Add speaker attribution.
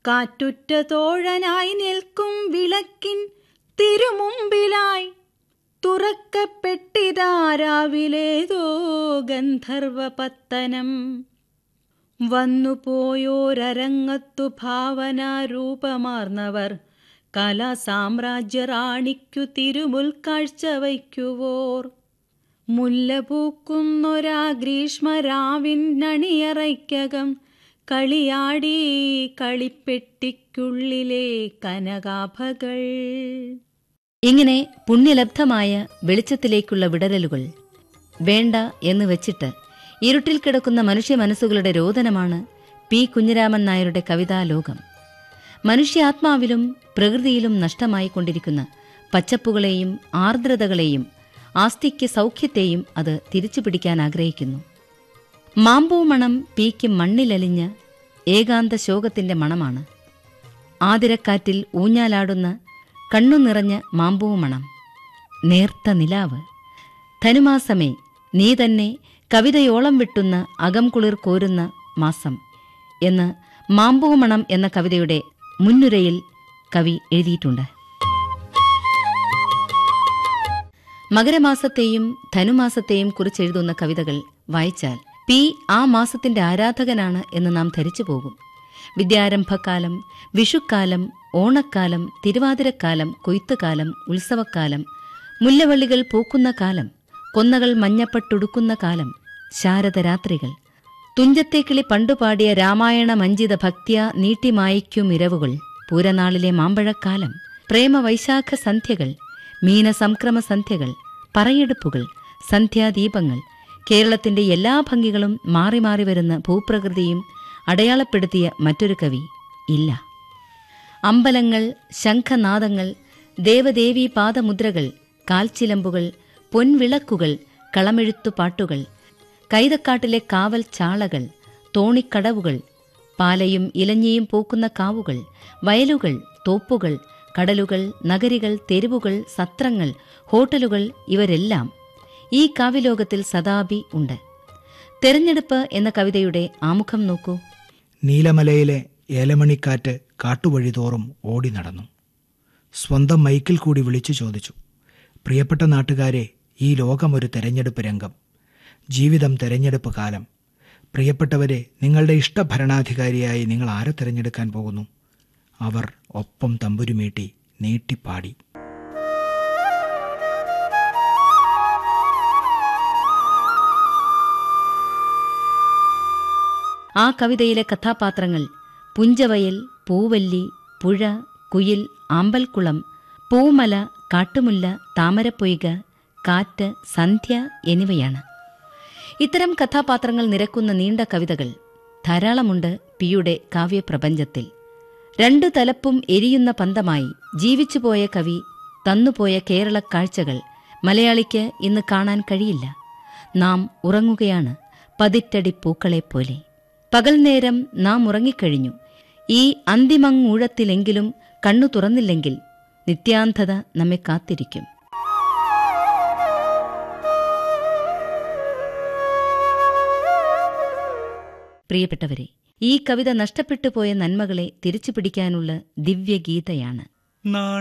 Speaker 1: കാറ്റുറ്റ തോഴനായി നിൽക്കും വിളക്കിൻ തിരുമുമ്പിലായി തുറക്കപ്പെട്ടിതാരാവിലേതോ ഗന്ധർവപത്തനം വന്നുപോയോരരങ്ങത്തു ഭാവനാരൂപമാർന്നവർ കലാസാമ്രാജ്യറാണിക്കു തിരുമുൽക്കാഴ്ച വയ്ക്കുവോർ മുല്ല പൂക്കുന്നൊരാ ഗ്രീഷ്മരാവിനണിയറയ്ക്കകം കളിയാടി കളിപ്പെട്ടിക്കുള്ളിലെ കനകാഭകൾ
Speaker 2: ഇങ്ങനെ പുണ്യലബ്ധമായ വെളിച്ചത്തിലേക്കുള്ള വിടരലുകൾ വേണ്ട എന്ന് വെച്ചിട്ട് ഇരുട്ടിൽ കിടക്കുന്ന മനുഷ്യ മനസ്സുകളുടെ രോദനമാണ് പി കുഞ്ഞിരാമൻ നായരുടെ കവിതാലോകം മനുഷ്യാത്മാവിലും പ്രകൃതിയിലും നഷ്ടമായിക്കൊണ്ടിരിക്കുന്ന പച്ചപ്പുകളെയും ആർദ്രതകളെയും ആസ്തിക്ക് സൗഖ്യത്തെയും അത് തിരിച്ചു പിടിക്കാൻ ആഗ്രഹിക്കുന്നു മാമ്പൂ മണം പീക്ക് മണ്ണിലലിഞ്ഞ ഏകാന്ത ശോകത്തിന്റെ മണമാണ് ആതിരക്കാറ്റിൽ ഊഞ്ഞാലാടുന്ന കണ്ണു നിറഞ്ഞ മാമ്പൂ മണം നേർത്ത നിലാവ് ധനുമാസമേ നീ തന്നെ കവിതയോളം വിട്ടുന്ന അകം കുളിർ കോരുന്ന മാസം എന്ന് മാമ്പൂമണം എന്ന കവിതയുടെ മുൻനുരയിൽ കവി എഴുതിയിട്ടുണ്ട് മകരമാസത്തെയും ധനുമാസത്തെയും കുറിച്ചെഴുതുന്ന കവിതകൾ വായിച്ചാൽ പി ആ മാസത്തിന്റെ ആരാധകനാണ് എന്ന് നാം ധരിച്ചു പോകും വിദ്യാരംഭക്കാലം വിഷുക്കാലം ഓണക്കാലം തിരുവാതിരക്കാലം കൊയ്ത്തുകാലം ഉത്സവക്കാലം മുല്ലവള്ളികൾ പൂക്കുന്ന കാലം കൊന്നകൾ മഞ്ഞപ്പട്ടുടുക്കുന്ന കാലം ശാരദരാത്രികൾ തുഞ്ചത്തേക്കിളി പണ്ടുപാടിയ രാമായണ മഞ്ചിത ഭക്ത്യ നീട്ടിമായിക്കും ഇരവുകൾ പൂരനാളിലെ മാമ്പഴക്കാലം പ്രേമവൈശാഖ സന്ധ്യകൾ മീനസംക്രമ സന്ധ്യകൾ പറയെടുപ്പുകൾ സന്ധ്യാദീപങ്ങൾ കേരളത്തിന്റെ എല്ലാ ഭംഗികളും മാറി മാറി വരുന്ന ഭൂപ്രകൃതിയും അടയാളപ്പെടുത്തിയ മറ്റൊരു കവി ഇല്ല അമ്പലങ്ങൾ ശംഖനാദങ്ങൾ ദേവദേവീ പാദമുദ്രകൾ കാൽച്ചിലമ്പുകൾ പൊൻവിളക്കുകൾ കളമെഴുത്തുപാട്ടുകൾ കൈതക്കാട്ടിലെ കാവൽ ചാളകൾ തോണിക്കടവുകൾ പാലയും ഇലഞ്ഞിയും പൂക്കുന്ന കാവുകൾ വയലുകൾ തോപ്പുകൾ കടലുകൾ നഗരികൾ തെരുവുകൾ സത്രങ്ങൾ ഹോട്ടലുകൾ ഇവരെല്ലാം ഈ കാവ്യലോകത്തിൽ സദാപി ഉണ്ട് തെരഞ്ഞെടുപ്പ് എന്ന കവിതയുടെ ആമുഖം നോക്കൂ
Speaker 3: നീലമലയിലെ ഏലമണിക്കാറ്റ് കാട്ടുവഴി തോറും ഓടി നടന്നു സ്വന്തം മൈക്കിൽ കൂടി വിളിച്ചു ചോദിച്ചു പ്രിയപ്പെട്ട നാട്ടുകാരെ ഈ ലോകം ഒരു തെരഞ്ഞെടുപ്പ് രംഗം ജീവിതം തെരഞ്ഞെടുപ്പ് കാലം പ്രിയപ്പെട്ടവരെ നിങ്ങളുടെ ഇഷ്ട ഭരണാധികാരിയായി നിങ്ങൾ ആരെ തിരഞ്ഞെടുക്കാൻ പോകുന്നു അവർ ഒപ്പം തമ്പുരുമീട്ടി നീട്ടിപ്പാടി
Speaker 2: ആ കവിതയിലെ കഥാപാത്രങ്ങൾ പുഞ്ചവയൽ പൂവല്ലി പുഴ കുയിൽ ആമ്പൽക്കുളം പൂമല കാട്ടുമുല്ല താമരപ്പൊയ്ക കാറ്റ് സന്ധ്യ എന്നിവയാണ് ഇത്തരം കഥാപാത്രങ്ങൾ നിരക്കുന്ന നീണ്ട കവിതകൾ ധാരാളമുണ്ട് പിയുടെ കാവ്യപ്രപഞ്ചത്തിൽ രണ്ടു തലപ്പും എരിയുന്ന പന്തമായി ജീവിച്ചുപോയ കവി തന്നുപോയ കേരള കാഴ്ചകൾ മലയാളിക്ക് ഇന്ന് കാണാൻ കഴിയില്ല നാം ഉറങ്ങുകയാണ് പതിറ്റടി പൂക്കളെപ്പോലെ പകൽ നേരം നാം ഉറങ്ങിക്കഴിഞ്ഞു ഈ അന്തിമങ്ങൂഴത്തിലെങ്കിലും കണ്ണു തുറന്നില്ലെങ്കിൽ നിത്യാന്ധത നമ്മെ കാത്തിരിക്കും പ്രിയപ്പെട്ടവരെ ഈ കവിത നഷ്ടപ്പെട്ടുപോയ നന്മകളെ തിരിച്ചുപിടിക്കാനുള്ള ദിവ്യഗീതയാണ്